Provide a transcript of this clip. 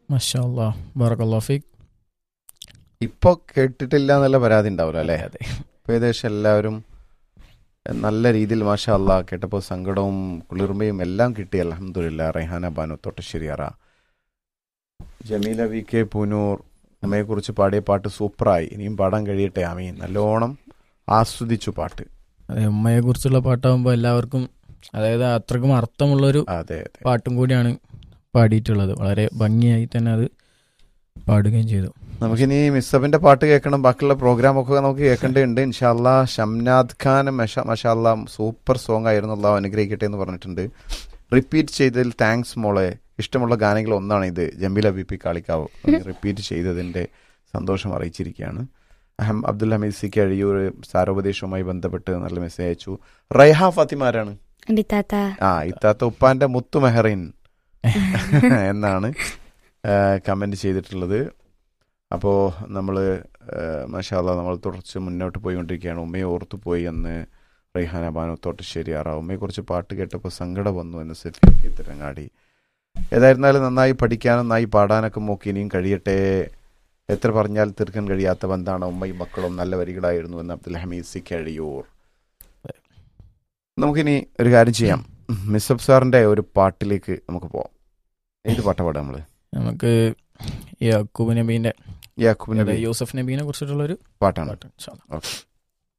മഷാ അല്ലാ ബറക്കല്ലാ ഫീക്ക് ഇപ്പൊ കേട്ടിട്ടില്ല എന്നുള്ള പരാതി ഉണ്ടാവില്ല അല്ലേ അതെ ഇപ്പൊ ഏകദേശം എല്ലാവരും നല്ല രീതിയിൽ മാഷാ അല്ലാ കേട്ടപ്പോൾ സങ്കടവും കുളിർമയും എല്ലാം കിട്ടി അലഹമില്ല റൈഹാന ബാനു തൊട്ടശ്ശേരി അറ ജമീല വി കെ പൂനൂർ അമ്മയെ കുറിച്ച് പാടിയ പാട്ട് സൂപ്പറായി ഇനിയും പാടാൻ കഴിയട്ടെ ആമീൻ നല്ലോണം ആസ്വദിച്ചു പാട്ട് അതെ ഉമ്മയെ കുറിച്ചുള്ള പാട്ടാകുമ്പോൾ എല്ലാവർക്കും അതായത് അത്രക്കും അർത്ഥമുള്ളൊരു അതെ അതെ പാട്ടും കൂടിയാണ് പാടിയിട്ടുള്ളത് വളരെ ഭംഗിയായി തന്നെ അത് പാടുകയും ചെയ്തു നമുക്കിനി മിസ്സബിന്റെ പാട്ട് കേൾക്കണം ബാക്കിയുള്ള പ്രോഗ്രാം ഒക്കെ നമുക്ക് കേൾക്കേണ്ടതുണ്ട് ഇൻഷാല്ല ഷംനാദ് ഖാൻ മഷാല്ല സൂപ്പർ സോങ് ആയിരുന്നു അള്ളാഹു അനുഗ്രഹിക്കട്ടെ എന്ന് പറഞ്ഞിട്ടുണ്ട് റിപ്പീറ്റ് ചെയ്തതിൽ താങ്ക്സ് മോളെ ഇഷ്ടമുള്ള ഗാനങ്ങൾ ഒന്നാണ് ഇത് Jameela B P Kalikavu repeat ചെയ്തതിന്റെ സന്തോഷം അറിയിച്ചിരിക്കുകയാണ് അഹം അബ്ദുൽ ഹമീദ് സി കഴിയൂർ സാരോപദേശവുമായി ബന്ധപ്പെട്ട് നല്ല മെസ്സേജ് അയച്ചു റൈഹ ഫാത്തിമ ആരാണ് എന്റെ താത്ത ആ ഇത്താത്ത ഉപ്പാന്റെ മുത്തു മെഹറിൻ എന്നാണ് കമന്റ് ചെയ്തിട്ടുള്ളത് അപ്പോൾ നമ്മൾ മഷാല നമ്മൾ തുടർച്ച് മുന്നോട്ട് പോയിക്കൊണ്ടിരിക്കുകയാണ് ഉമ്മയെ ഓർത്തു പോയി എന്ന് റൈഹാന ബാനു തോട്ടശ്ശേരി ആറ ഉമ്മയെക്കുറിച്ച് പാട്ട് കേട്ടപ്പോൾ സങ്കടം വന്നു എന്ന് സെഫിക്ക് തിരങ്ങാടി ഏതായിരുന്നാലും നന്നായി പഠിക്കാനും നന്നായി പാടാനൊക്കെ നോക്കി ഇനിയും കഴിയട്ടെ എത്ര പറഞ്ഞാൽ തീർക്കാൻ കഴിയാത്ത ബന്ധാണ് ഉമ്മയും മക്കളും നല്ല വരികളായിരുന്നു എന്ന് അബ്ദുൽ ഹമീദ് സി കഴിയൂർ നമുക്കിനി ഒരു കാര്യം ചെയ്യാം മിസബ് സാറിന്റെ ഒരു പാട്ടിലേക്ക് നമുക്ക് പോവാം ഏത് പാട്ടാ പാടാം നമ്മള് നമുക്ക് യാക്കൂബ് നബീന്റെ യാക്കൂബ് നബി യൂസഫ് നബീനെ കുറിച്ചിട്ടുള്ള ഒരു പാട്ടാണ് പാട്ട് ഇൻഷാ അല്ലാ. ഓക്കെ